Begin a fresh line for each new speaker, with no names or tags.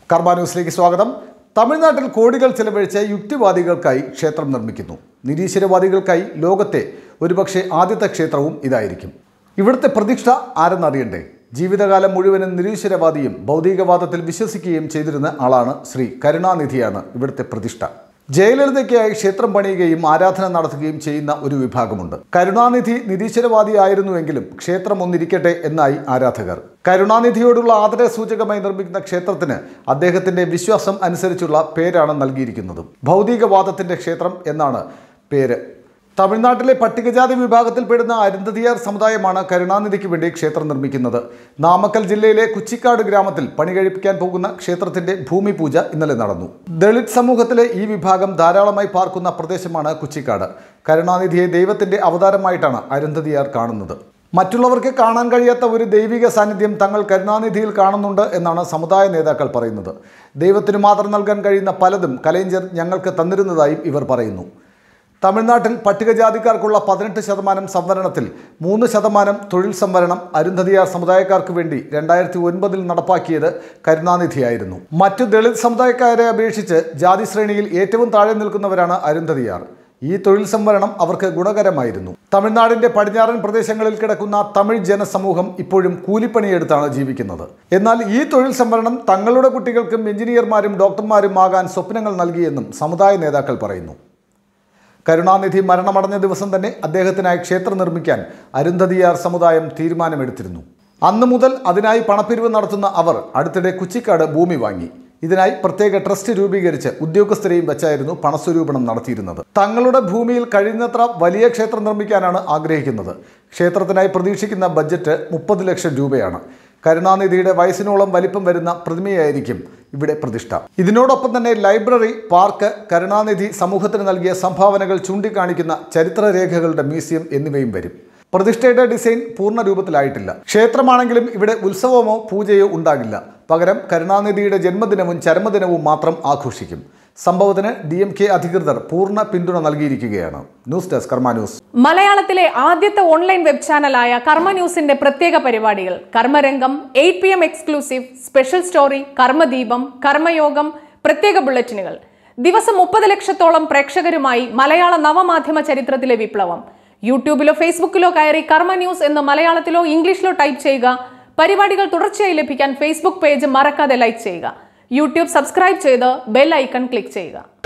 കർമ്മ ന്യൂസിലേക്ക് സ്വാഗതം തമിഴ്നാട്ടിൽ കോടികൾ ചെലവഴിച്ച് യുക്തിവാദികൾക്കായി ക്ഷേത്രം നിർമ്മിക്കുന്നു നിരീശ്വരവാദികൾക്കായി ലോകത്തെ ഒരുപക്ഷെ ആദ്യത്തെ ക്ഷേത്രവും ഇതായിരിക്കും ഇവിടുത്തെ പ്രതിഷ്ഠ ആരെന്നറിയണ്ടേ ജീവിതകാലം മുഴുവനും നിരീശ്വരവാദിയും ഭൗതികവാദത്തിൽ വിശ്വസിക്കുകയും ചെയ്തിരുന്ന ആളാണ് ശ്രീ കരുണാനിധിയാണ് ഇവിടുത്തെ പ്രതിഷ്ഠ ജയലളിതയ്ക്കായി ക്ഷേത്രം പണിയുകയും ആരാധന നടത്തുകയും ചെയ്യുന്ന ഒരു വിഭാഗമുണ്ട് കരുണാനിധി നിരീശ്വരവാദിയായിരുന്നുവെങ്കിലും ക്ഷേത്രം ഒന്നിരിക്കട്ടെ എന്നായി ആരാധകർ കരുണാനിധിയോടുള്ള ആദര സൂചകമായി നിർമ്മിക്കുന്ന ക്ഷേത്രത്തിന് അദ്ദേഹത്തിന്റെ വിശ്വാസം അനുസരിച്ചുള്ള പേരാണ് നൽകിയിരിക്കുന്നത് ഭൗതികവാദത്തിന്റെ ക്ഷേത്രം എന്നാണ് പേര് തമിഴ്നാട്ടിലെ പട്ടികജാതി വിഭാഗത്തിൽപ്പെടുന്ന അരുന്ധതിയാർ സമുദായമാണ് കരുണാനിധിക്ക് വേണ്ടി ക്ഷേത്രം നിർമ്മിക്കുന്നത് നാമക്കൽ ജില്ലയിലെ കുച്ചിക്കാട് ഗ്രാമത്തിൽ പണി കഴിപ്പിക്കാൻ പോകുന്ന ക്ഷേത്രത്തിന്റെ ഭൂമി പൂജ ഇന്നലെ നടന്നു ദളിത് സമൂഹത്തിലെ ഈ വിഭാഗം ധാരാളമായി പാർക്കുന്ന പ്രദേശമാണ് കുച്ചിക്കാട് കരുണാനിധിയെ ദൈവത്തിന്റെ അവതാരമായിട്ടാണ് അരുന്ധതിയാർ കാണുന്നത് മറ്റുള്ളവർക്ക് കാണാൻ കഴിയാത്ത ഒരു ദൈവിക സാന്നിധ്യം തങ്ങൾ കരുണാനിധിയിൽ കാണുന്നുണ്ട് എന്നാണ് സമുദായ നേതാക്കൾ പറയുന്നത് ദൈവത്തിന് മാത്രം നൽകാൻ കഴിയുന്ന പലതും കലൈഞ്ചർ ഞങ്ങൾക്ക് തന്നിരുന്നതായും ഇവർ പറയുന്നു തമിഴ്നാട്ടിൽ പട്ടികജാതിക്കാർക്കുള്ള പതിനെട്ട് ശതമാനം സംവരണത്തിൽ മൂന്ന് ശതമാനം തൊഴിൽ സംവരണം അരുന്ധതിയാർ സമുദായക്കാർക്ക് വേണ്ടി രണ്ടായിരത്തി ഒൻപതിൽ നടപ്പാക്കിയത് കരുണാനിധിയായിരുന്നു മറ്റു ദളിത് സമുദായക്കാരെ അപേക്ഷിച്ച് ജാതി ശ്രേണിയിൽ ഏറ്റവും താഴെ നിൽക്കുന്നവരാണ് അരുന്ധതിയാർ ഈ തൊഴിൽ സംവരണം അവർക്ക് ഗുണകരമായിരുന്നു തമിഴ്നാടിന്റെ പടിഞ്ഞാറൻ പ്രദേശങ്ങളിൽ കിടക്കുന്ന തമിഴ് ജനസമൂഹം ഇപ്പോഴും കൂലിപ്പണിയെടുത്താണ് ജീവിക്കുന്നത് എന്നാൽ ഈ തൊഴിൽ സംവരണം തങ്ങളുടെ കുട്ടികൾക്കും എഞ്ചിനീയർമാരും ഡോക്ടർമാരും ആകാൻ സ്വപ്നങ്ങൾ നൽകിയെന്നും സമുദായ നേതാക്കൾ പറയുന്നു കരുണാനിധി മരണമടഞ്ഞ ദിവസം തന്നെ അദ്ദേഹത്തിനായി ക്ഷേത്രം നിർമ്മിക്കാൻ അരുന്ധതിയാർ സമുദായം തീരുമാനമെടുത്തിരുന്നു അന്നു മുതൽ അതിനായി പണപ്പിരിവ് നടത്തുന്ന അവർ അടുത്തിടെ കുച്ചിക്കാട് ഭൂമി വാങ്ങി ഇതിനായി പ്രത്യേക ട്രസ്റ്റ് രൂപീകരിച്ച് ഉദ്യോഗസ്ഥരെയും വെച്ചായിരുന്നു പണസ്വരൂപണം നടത്തിയിരുന്നത് തങ്ങളുടെ ഭൂമിയിൽ കഴിയുന്നത്ര വലിയ ക്ഷേത്രം നിർമ്മിക്കാനാണ് ആഗ്രഹിക്കുന്നത് ക്ഷേത്രത്തിനായി പ്രതീക്ഷിക്കുന്ന ബജറ്റ് മുപ്പത് ലക്ഷം രൂപയാണ് കരുണാനിധിയുടെ വയസ്സിനോളം വലിപ്പം വരുന്ന പ്രതിമയായിരിക്കും ഇവിടെ പ്രതിഷ്ഠ ഇതിനോടൊപ്പം തന്നെ ലൈബ്രറി പാർക്ക് കരുണാനിധി സമൂഹത്തിന് നൽകിയ സംഭാവനകൾ ചൂണ്ടിക്കാണിക്കുന്ന ചരിത്രരേഖകളുടെ മ്യൂസിയം എന്നിവയും വരും പ്രതിഷ്ഠയുടെ ഡിസൈൻ പൂർണ്ണ രൂപത്തിലായിട്ടില്ല ക്ഷേത്രമാണെങ്കിലും ഇവിടെ ഉത്സവമോ പൂജയോ ഉണ്ടാകില്ല പകരം കരുണാനിധിയുടെ ജന്മദിനവും ചരമദിനവും മാത്രം ആഘോഷിക്കും സംഭവത്തിന് ഡി എം കെ അധികൃതർ പൂർണ്ണ പിന്തുണ നൽകിയിരിക്കുകയാണ് ന്യൂസ് ഡെസ്ക് കർമ്മ ന്യൂസ്
മലയാളത്തിലെ ആദ്യത്തെ ഓൺലൈൻ വെബ് ചാനലായ കർമ്മ ന്യൂസിന്റെ പ്രത്യേക പരിപാടികൾ Karmarangam eight P M exclusive special story Karmadeepam Karmayogam പ്രത്യേക ബുള്ളറ്റിനുകൾ ദിവസം മുപ്പത് ലക്ഷത്തോളം പ്രേക്ഷകരുമായി മലയാള നവമാധ്യമ ചരിത്രത്തിലെ വിപ്ലവം യൂട്യൂബിലോ ഫേസ്ബുക്കിലോ കയറി കർമ്മ ന്യൂസ് എന്ന് മലയാളത്തിലോ ഇംഗ്ലീഷിലോ ടൈപ്പ് ചെയ്യുക പരിപാടികൾ തുടർച്ചയായി ലഭിക്കാൻ ഫേസ്ബുക്ക് പേജ് മറക്കാതെ ലൈക്ക് ചെയ്യുക യൂട്യൂബ് സബ്സ്ക്രൈബ് ചെയ്ത് ബെൽ ഐക്കൺ ക്ലിക്ക് ചെയ്യുക